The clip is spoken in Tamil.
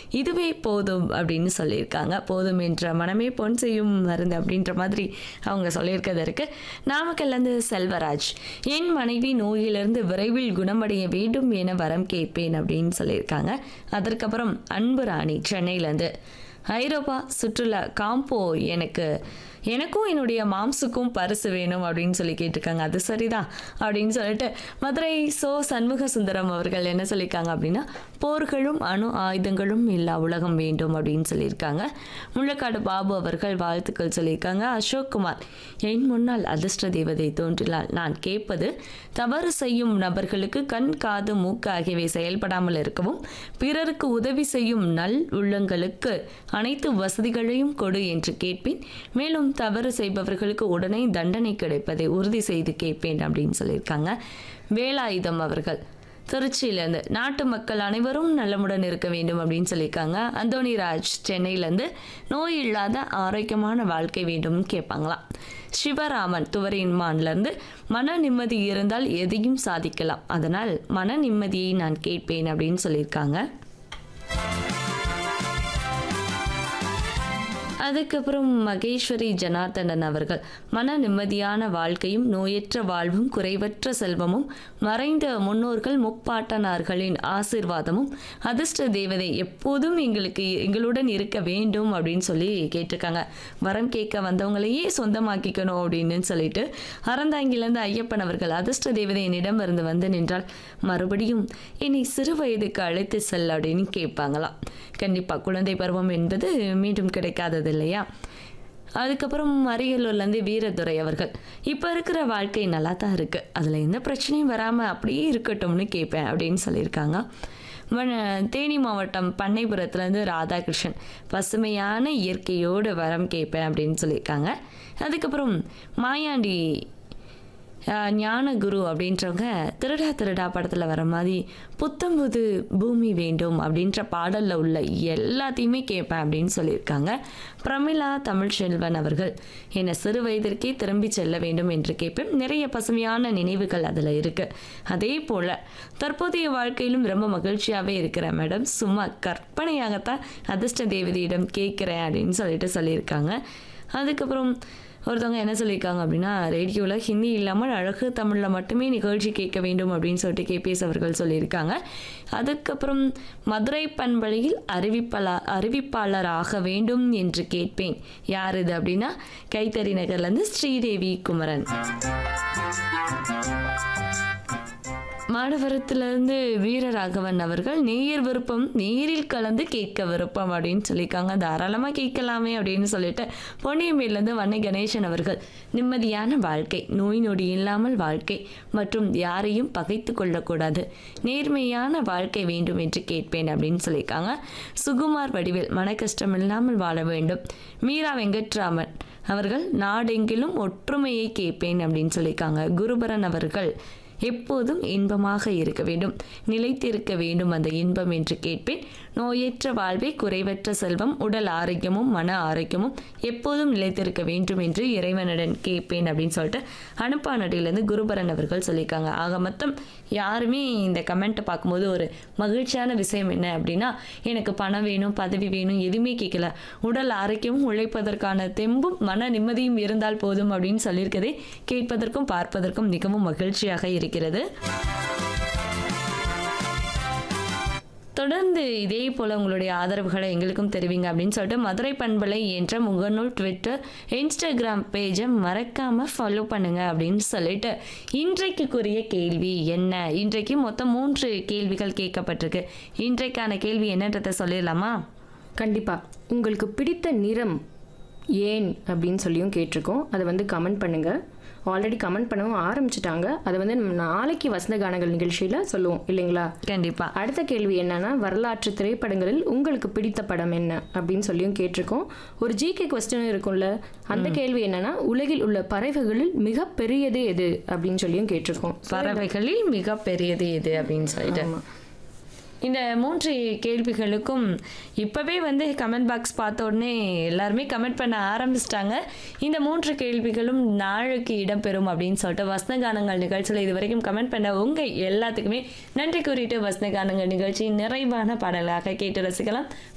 இதுவே போதும் அப்படின்னு சொல்லியிருக்காங்க போதும் என்ற மனமே பொன் செய்யும் மருந்து அப்படின்ற மாதிரி அவங்க சொல்லியிருக்கிறது இருக்கு நாமக்கல்லேருந்து செல்வராஜ் என் மனைவி நோயிலிருந்து விரைவில் குணமடைய வேண்டும் என வரம் கேட்பேன் அப்படின்னு சொல்லியிருக்காங்க அதற்கப்புறம் அன்பு ராணி சென்னையிலேருந்து ஐரோப்பா சுற்றுலா காம்போ எனக்கு எனக்கும் என்னுடைய மாம்சுக்கும் பரிசு வேணும் அப்படின்னு சொல்லி கேட்டிருக்காங்க அது சரிதான் அப்படின்னு சொல்லிட்டு மதுரை சோ சண்முக சுந்தரம் அவர்கள் என்ன சொல்லியிருக்காங்க அப்படின்னா போர்களும் அணு ஆயுதங்களும் இல்லா உலகம் வேண்டும் அப்படின்னு சொல்லியிருக்காங்க முள்ளக்காடு பாபு அவர்கள் வாழ்த்துக்கள் சொல்லியிருக்காங்க அசோக் குமார் என் முன்னால் அதிர்ஷ்ட தேவதை தோன்றினால் நான் கேட்பது தவறு செய்யும் நபர்களுக்கு கண் காது மூக்கு ஆகியவை செயல்படாமல் இருக்கவும் பிறருக்கு உதவி செய்யும் நல் உள்ளங்களுக்கு அனைத்து வசதிகளையும் கொடு என்று கேட்பேன் மேலும் தவறு செய்பவர்களுக்கு உடனே தண்டனை கிடைப்பதை உறுதி செய்து கேட்பேன் அப்படின்னு சொல்லியிருக்காங்க வேலாயுதம் அவர்கள் திருச்சியிலேருந்து நாட்டு மக்கள் அனைவரும் நலமுடன் இருக்க வேண்டும் அப்படின்னு சொல்லியிருக்காங்க அந்தோனி ராஜ் சென்னையிலேருந்து நோய் இல்லாத ஆரோக்கியமான வாழ்க்கை வேண்டும்னு கேட்பாங்களாம் சிவராமன் துவரின்மான்லேருந்து மன நிம்மதி இருந்தால் எதையும் சாதிக்கலாம் அதனால் மன நிம்மதியை நான் கேட்பேன் அப்படின்னு சொல்லியிருக்காங்க அதுக்கப்புறம் மகேஸ்வரி ஜனார்தனன் அவர்கள் மன நிம்மதியான வாழ்க்கையும் நோயற்ற வாழ்வும் குறைவற்ற செல்வமும் மறைந்த முன்னோர்கள் முப்பாட்டனார்களின் ஆசிர்வாதமும் அதிர்ஷ்ட தேவதை எப்போதும் எங்களுக்கு எங்களுடன் இருக்க வேண்டும் அப்படின்னு சொல்லி கேட்டிருக்காங்க வரம் கேட்க வந்தவங்களையே சொந்தமாக்கிக்கணும் அப்படின்னு சொல்லிட்டு அறந்தாங்கிலேருந்து ஐயப்பன் அவர்கள் அதிர்ஷ்ட தேவதை என்னிடம் இருந்து வந்து நின்றால் மறுபடியும் என்னை சிறு வயதுக்கு அழைத்து செல் அப்படின்னு கேட்பாங்களாம் கண்டிப்பாக குழந்தை பருவம் என்பது மீண்டும் கிடைக்காதது இல்லையா அதுக்கப்புறம் அரியலூர்லேருந்து வீரதுரை அவர்கள் இப்போ இருக்கிற வாழ்க்கை நல்லா தான் இருக்குது அதில் எந்த பிரச்சனையும் வராமல் அப்படியே இருக்கட்டும்னு கேட்பேன் அப்படின்னு சொல்லியிருக்காங்க வ- தேனி மாவட்டம் பண்ணைபுரத்துலேருந்து ராதாகிருஷ்ணன் பசுமையான இயற்கையோடு வரம் கேட்பேன் அப்படின்னு சொல்லியிருக்காங்க அதுக்கப்புறம் மாயாண்டி ஆஹ், ஞானகுரு அப்படின்றவங்க திருடா திருடா படத்தில் வர மாதிரி புத்தம்புது பூமி வேண்டும் அப்படின்ற பாடலில் உள்ள எல்லாத்தையுமே கேட்பேன் அப்படின்னு சொல்லியிருக்காங்க பிரமிளா தமிழ்ச்செல்வன் அவர்கள் என்னை சிறு வயதிற்கே திரும்பி செல்ல வேண்டும் என்று கேட்பேன் நிறைய பசுமையான நினைவுகள் அதில் இருக்குது அதே போல் தற்போதைய வாழ்க்கையிலும் ரொம்ப மகிழ்ச்சியாகவே இருக்கிறேன் மேடம் சும்மா கற்பனையாகத்தான் அதிர்ஷ்ட தேவதையிடம் கேட்குறேன் அப்படின்னு சொல்லிட்டு சொல்லியிருக்காங்க அதுக்கப்புறம் ஒருத்தவங்க என்ன சொல்லியிருக்காங்க அப்படின்னா ரேடியோவில் ஹிந்தி இல்லாமல் அழகு தமிழில் மட்டுமே நிகழ்ச்சி கேட்க வேண்டும் அப்படின்னு சொல்லிட்டு கேபிஎஸ் அவர்கள் சொல்லியிருக்காங்க அதுக்கப்புறம் மதுரை பண்பலையில் அறிவிப்பலா அறிவிப்பாளராக வேண்டும் என்று கேட்பேன் யார் இது அப்படின்னா கைத்தறி நகர்லேருந்து ஸ்ரீதேவி குமரன் மாடவரத்திலிருந்து வீரராகவன் அவர்கள் நேயர் விருப்பம் நேரில் கலந்து கேட்க விருப்பம் அப்படின்னு சொல்லியிருக்காங்க தாராளமாக கேட்கலாமே அப்படின்னு சொல்லிட்டு பொன்னியம்பேர்லேருந்து வன்னை கணேசன் அவர்கள் நிம்மதியான வாழ்க்கை நோய் நொடி இல்லாமல் வாழ்க்கை மற்றும் யாரையும் பகைத்து கொள்ளக்கூடாது நேர்மையான வாழ்க்கை வேண்டும் என்று கேட்பேன் அப்படின்னு சொல்லியிருக்காங்க சுகுமார் வடிவில் மன கஷ்டம் இல்லாமல் வாழ வேண்டும் மீரா வெங்கட்ராமன் அவர்கள் நாடெங்கிலும் ஒற்றுமையை கேட்பேன் அப்படின்னு சொல்லியிருக்காங்க குருபரன் அவர்கள் எப்போதும் இன்பமாக இருக்க வேண்டும் நிலைத்திருக்க வேண்டும் அந்த இன்பம் என்று கேட்பேன் நோயற்ற வாழ்வே குறைவற்ற செல்வம் உடல் ஆரோக்கியமும் மன ஆரோக்கியமும் எப்போதும் நிலைத்திருக்க வேண்டும் என்று இறைவனிடம் கேட்பேன் அப்படின்னு சொல்லிட்டு அனுப்பானடியிலேருந்து குருபரன் அவர்கள் சொல்லியிருக்காங்க ஆக மொத்தம் யாருமே இந்த கமெண்ட்டை பார்க்கும்போது ஒரு மகிழ்ச்சியான விஷயம் என்ன அப்படின்னா எனக்கு பணம் வேணும் பதவி வேணும் எதுவுமே கேட்கல உடல் ஆரோக்கியமும் உழைப்பதற்கான தெம்பும் மன நிம்மதியும் இருந்தால் போதும் அப்படின்னு சொல்லியிருக்கதே கேட்பதற்கும் பார்ப்பதற்கும் மிகவும் மகிழ்ச்சியாக இருக்கிறது தொடர்ந்து இதே போல் உங்களுடைய ஆதரவுகளை எங்களுக்கும் தெரிவிங்க அப்படின்னு சொல்லிட்டு மதுரை பண்பலை என்ற முகநூல் ட்விட்டர் இன்ஸ்டாகிராம் பேஜை மறக்காமல் ஃபாலோ பண்ணுங்க அப்படின்னு சொல்லிட்டு இன்றைக்குரிய கேள்வி என்ன இன்றைக்கு மொத்தம் மூன்று கேள்விகள் கேட்கப்பட்டிருக்கு இன்றைக்கான கேள்வி என்னன்றதை சொல்லிடலாமா கண்டிப்பா உங்களுக்கு பிடித்த நிறம் ஏன் அப்படின்னு சொல்லியும் கேட்டிருக்கோம் அதை வந்து கமெண்ட் பண்ணுங்க ஆல்ரெடி கமெண்ட் பண்ணவும் ஆரம்பிச்சிட்டாங்க அதை வந்து நம்ம நாளைக்கு வசந்த கானங்கள் நிகழ்ச்சியில சொல்லுவோம் இல்லைங்களா கண்டிப்பா அடுத்த கேள்வி என்னன்னா வரலாற்று திரைப்படங்களில் உங்களுக்கு பிடித்த படம் என்ன அப்படின்னு சொல்லியும் கேட்டிருக்கோம் ஒரு ஜிகே கொஸ்டின் இருக்கும்ல அந்த கேள்வி என்னன்னா உலகில் உள்ள பறவைகளில் மிக பெரியது எது அப்படின்னு சொல்லியும் கேட்டிருக்கோம் பறவைகளில் மிக பெரியது எது அப்படின்னு சொல்லிட்டு ஆமா. இந்த மூன்று கேள்விகளுக்கும் இப்போவே வந்து கமெண்ட் பாக்ஸ் பார்த்த உடனே எல்லாருமே கமெண்ட் பண்ண ஆரம்பிச்சிட்டாங்க இந்த மூன்று கேள்விகளும் நாளைக்கு இடம்பெறும் அப்படின்னு சொல்லிட்டு வசனகானங்கள் நிகழ்ச்சியில் இது வரைக்கும் கமெண்ட் பண்ண உங்கள் எல்லாத்துக்குமே நன்றி கூறிட்டு வசனகானங்கள் நிகழ்ச்சி நிறைவான பாடலாக கேட்டு ரசிக்கலாம்